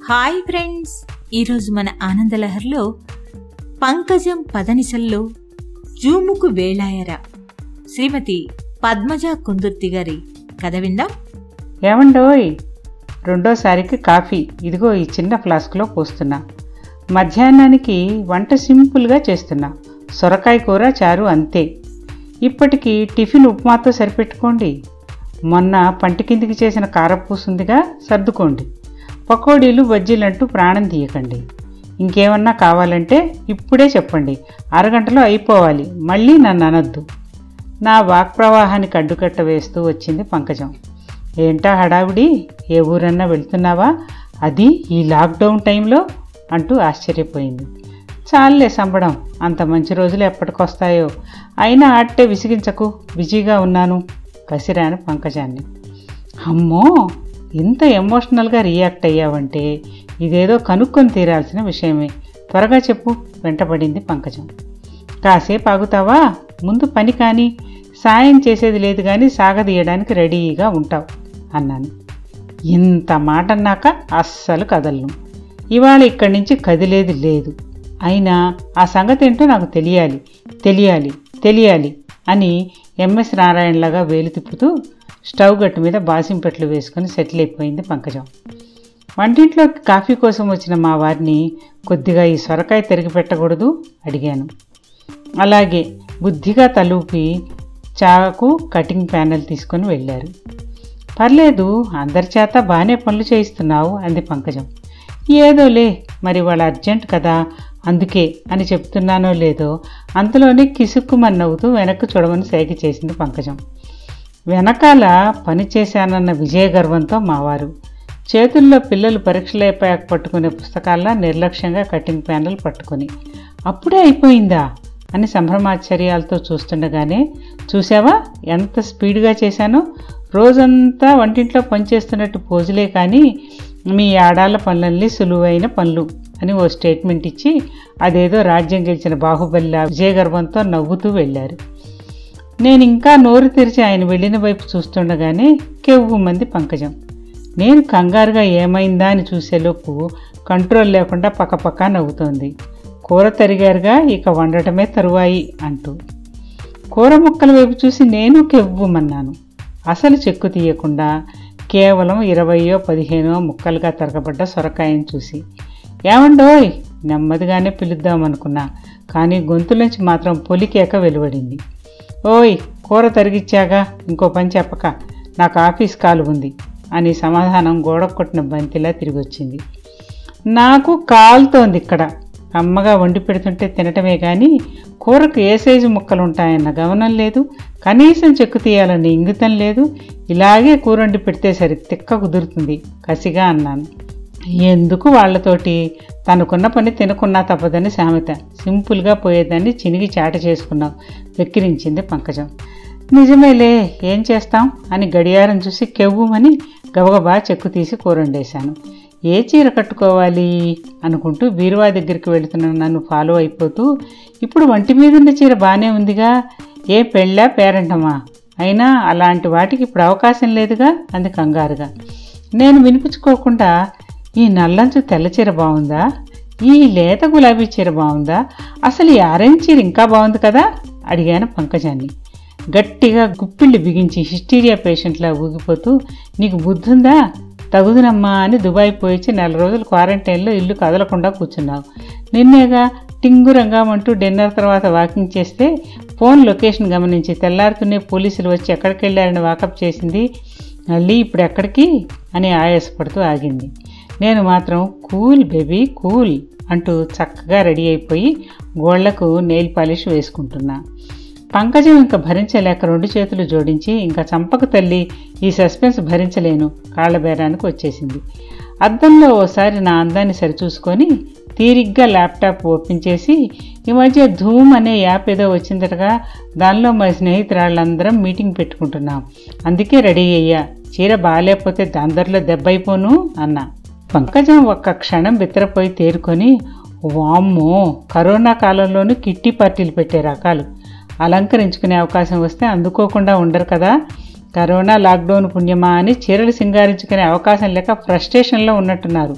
hi friends ఈరోజు మన ఆనందలహర్లో పంకజం పదనిసల్లో జూముకు వేళాయరా శ్రీమతి పద్మజ కుందుర్తి గారి కథ విందాం ఏమండోయ్ రెండోసారికి కాఫీ ఇదిగో ఈ చిన్న ఫ్లాస్క్లో పోస్తున్నా మధ్యాహ్నానికి వంట సింపుల్గా చేస్తున్నా సొరకాయ కూర చారు అంతే ఇప్పటికి టిఫిన్ ఉప్మాతో సరిపెట్టుకోండి మొన్న పంటి కిందికి చేసిన కారపూసుందిగా సర్దుకోండి పకోడీలు బజ్జీలంటూ ప్రాణం తీయకండి ఇంకేమన్నా కావాలంటే ఇప్పుడే చెప్పండి అరగంటలో అయిపోవాలి మళ్ళీ నన్ను అనొద్దు నా వాక్ ప్రవాహానికి అడ్డుకట్ట వేస్తూ వచ్చింది పంకజం ఏంటా హడావిడి ఏ ఊరన్నా వెళ్తున్నావా అది ఈ లాక్డౌన్ టైంలో అంటూ ఆశ్చర్యపోయింది చాలులే సంబడం అంత మంచి రోజులు ఎప్పటికొస్తాయో అయినా ఆట్టే విసిగించకు బిజీగా ఉన్నాను కసిరాను పంకజాన్ని అమ్మో ఇంత ఎమోషనల్గా రియాక్ట్ అయ్యావంటే ఇదేదో కనుక్కొని తీరాల్సిన విషయమే త్వరగా చెప్పు వెంటపడింది పంకజం కాసేపు ఆగుతావా ముందు పని కానీ సాయం చేసేది లేదు కానీ సాగదీయడానికి రెడీగా ఉంటావు అన్నాను ఇంత మాట అన్నాక అస్సలు కదలను ఇవాళ ఇక్కడి నుంచి కదిలేది లేదు అయినా ఆ సంగతి ఏంటో నాకు తెలియాలి తెలియాలి తెలియాలి అని ఎంఎస్ నారాయణలాగా వేలు తిప్పుతూ స్టవ్ గట్టు మీద బాసింపెట్లు వేసుకొని సెటిల్ అయిపోయింది పంకజం వంటింట్లో కాఫీ కోసం వచ్చిన మా వారిని కొద్దిగా ఈ సొరకాయ తిరిగి పెట్టకూడదు అడిగాను అలాగే బుద్ధిగా తలూపి చాకు కటింగ్ ప్యానెల్ తీసుకొని వెళ్ళారు పర్లేదు అందరి చేత బాగానే పనులు చేయిస్తున్నావు అంది పంకజం ఏదోలే మరి వాళ్ళు అర్జెంట్ కదా అందుకే అని చెప్తున్నానో లేదో అంతలోనే కిసుక్కుమని నవ్వుతూ వెనక్కి చూడమని సైగ చేసింది పంకజం వెనకాల పని చేశానన్న విజయ గర్వంతో మావారు చేతుల్లో పిల్లలు పరీక్షలైపోయాక పట్టుకునే పుస్తకాల్లో నిర్లక్ష్యంగా కటింగ్ ప్యానెల్ పట్టుకొని అప్పుడే అయిపోయిందా అని సంభ్రమాశ్చర్యాలతో చూస్తుండగానే చూసావా ఎంత స్పీడ్గా చేశానో రోజంతా వంటింట్లో పనిచేస్తున్నట్టు పోజులే కానీ మీ ఆడాళ్ళ పనులన్నీ సులువైన పనులు అని ఓ స్టేట్మెంట్ ఇచ్చి అదేదో రాజ్యం గెలిచిన బాహుబలి విజయగర్వంతో నవ్వుతూ వెళ్ళారు నేను ఇంకా నోరు తెరిచి ఆయన వెళ్ళిన వైపు చూస్తుండగానే కెవ్వు మంది పంకజం నేను కంగారుగా ఏమైందా అని చూసేలోపు కంట్రోల్ లేకుండా పక్కపక్క నవ్వుతోంది కూర తరిగారుగా ఇక వండటమే తరువాయి అంటూ కూర ముక్కల వైపు చూసి నేను కెవ్వుమన్నాను అసలు చెక్కు తీయకుండా కేవలం ఇరవయో పదిహేనో ముక్కలుగా తరగబడ్డ సొరకాయని చూసి ఏమండోయ్ నెమ్మదిగానే పిలుద్దామనుకున్నా కానీ గొంతులోంచి మాత్రం పొలికేక వెలువడింది ఓయ్ కూర తరిగిచ్చాగా ఇంకో పని చెప్పక నాకు ఆఫీస్ కాలు ఉంది అని సమాధానం గోడ కొట్టిన బంతిలా తిరిగి వచ్చింది నాకు కాలుతోంది ఇక్కడ అమ్మగా వండి పెడుతుంటే తినటమే కానీ కూరకు ఏ సైజు ముక్కలు ఉంటాయన్న గమనం లేదు కనీసం చెక్కు తీయాలని ఇంగితం లేదు ఇలాగే కూర వండి పెడితే సరి తిక్క కుదురుతుంది కసిగా అన్నాను ఎందుకు వాళ్ళతోటి తనకున్న పని తినకున్నా తప్పదని సామెత సింపుల్గా పోయేదాన్ని చినిగి చాట చేసుకున్నావు వెక్కిరించింది పంకజం నిజమేలే ఏం చేస్తాం అని గడియారం చూసి కెవ్వుమని గబగబా చెక్కు తీసి కూరండేశాను ఏ చీర కట్టుకోవాలి అనుకుంటూ బీరువా దగ్గరికి వెళుతున్న నన్ను ఫాలో అయిపోతూ ఇప్పుడు వంటి మీదున్న చీర బాగానే ఉందిగా ఏ పెళ్ళా పేరంటమా అయినా అలాంటి వాటికి ఇప్పుడు అవకాశం లేదుగా అంది కంగారుగా నేను వినిపించుకోకుండా ఈ నల్లంచు తెల్ల చీర బాగుందా ఈ లేత గులాబీ చీర బాగుందా అసలు ఈ ఆరెంజ్ చీర ఇంకా బాగుంది కదా అడిగాను పంకజాన్ని గట్టిగా గుప్పిళ్ళు బిగించి హిస్టీరియా పేషెంట్లా ఊగిపోతూ నీకు బుద్ధుందా తగుదునమ్మా అని దుబాయ్ పోయిచ్చి నెల రోజులు క్వారంటైన్లో ఇల్లు కదలకుండా కూర్చున్నావు నిన్నేగా టింగురంగా అంటూ డిన్నర్ తర్వాత వాకింగ్ చేస్తే ఫోన్ లొకేషన్ గమనించి తెల్లారుతూనే పోలీసులు వచ్చి ఎక్కడికి వెళ్ళారని వాకప్ చేసింది మళ్ళీ ఇప్పుడు ఎక్కడికి అని ఆయాసపడుతూ ఆగింది నేను మాత్రం కూల్ బేబీ కూల్ అంటూ చక్కగా రెడీ అయిపోయి గోళ్లకు నెయిల్ పాలిష్ వేసుకుంటున్నా పంకజం ఇంకా భరించలేక రెండు చేతులు జోడించి ఇంకా చంపక తల్లి ఈ సస్పెన్స్ భరించలేను కాళ్ళబేరానికి వచ్చేసింది అద్దంలో ఓసారి నా అందాన్ని సరిచూసుకొని తీరిగ్గా ల్యాప్టాప్ ఓపెన్ చేసి ఈ మధ్య ధూమ్ అనే యాప్ ఏదో వచ్చిందటగా దానిలో మా స్నేహితురాళ్ళందరం మీటింగ్ పెట్టుకుంటున్నాం అందుకే రెడీ అయ్యా చీర బాగాలేకపోతే దాందరిలో దెబ్బైపోను అన్నా పంకజం ఒక్క క్షణం బిత్తరపోయి తేరుకొని వామ్మో కరోనా కాలంలోనూ కిట్టి పార్టీలు పెట్టే రకాలు అలంకరించుకునే అవకాశం వస్తే అందుకోకుండా ఉండరు కదా కరోనా లాక్డౌన్ పుణ్యమా అని చీరలు సింగారించుకునే అవకాశం లేక ఫ్రస్ట్రేషన్లో ఉన్నట్టున్నారు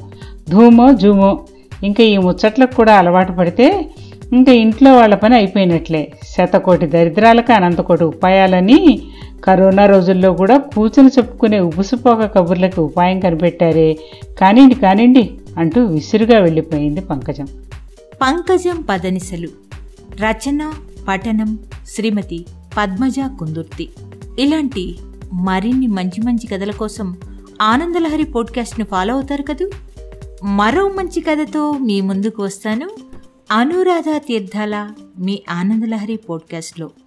ధూమో జూమో ఇంకా ఈ ముచ్చట్లకు కూడా అలవాటు పడితే ఇంకా ఇంట్లో వాళ్ళ పని అయిపోయినట్లే శతకోటి దరిద్రాలకు అనంతకోటి ఉపాయాలని కరోనా రోజుల్లో కూడా కూర్చుని చెప్పుకునే ఉబుసుపోక కబుర్లకి ఉపాయం కనిపెట్టారే కానివ్వండి కానివ్వండి అంటూ విసురుగా వెళ్ళిపోయింది పంకజం పంకజం పదనిసలు రచన పఠనం శ్రీమతి పద్మజ కుందుర్తి ఇలాంటి మరిన్ని మంచి మంచి కథల కోసం ఆనందలహరి పోడ్కాస్ట్ను ఫాలో అవుతారు కదూ మరో మంచి కథతో మీ ముందుకు వస్తాను అనురాధ తీర్థాల మీ ఆనందలహరి పోడ్కాస్ట్లో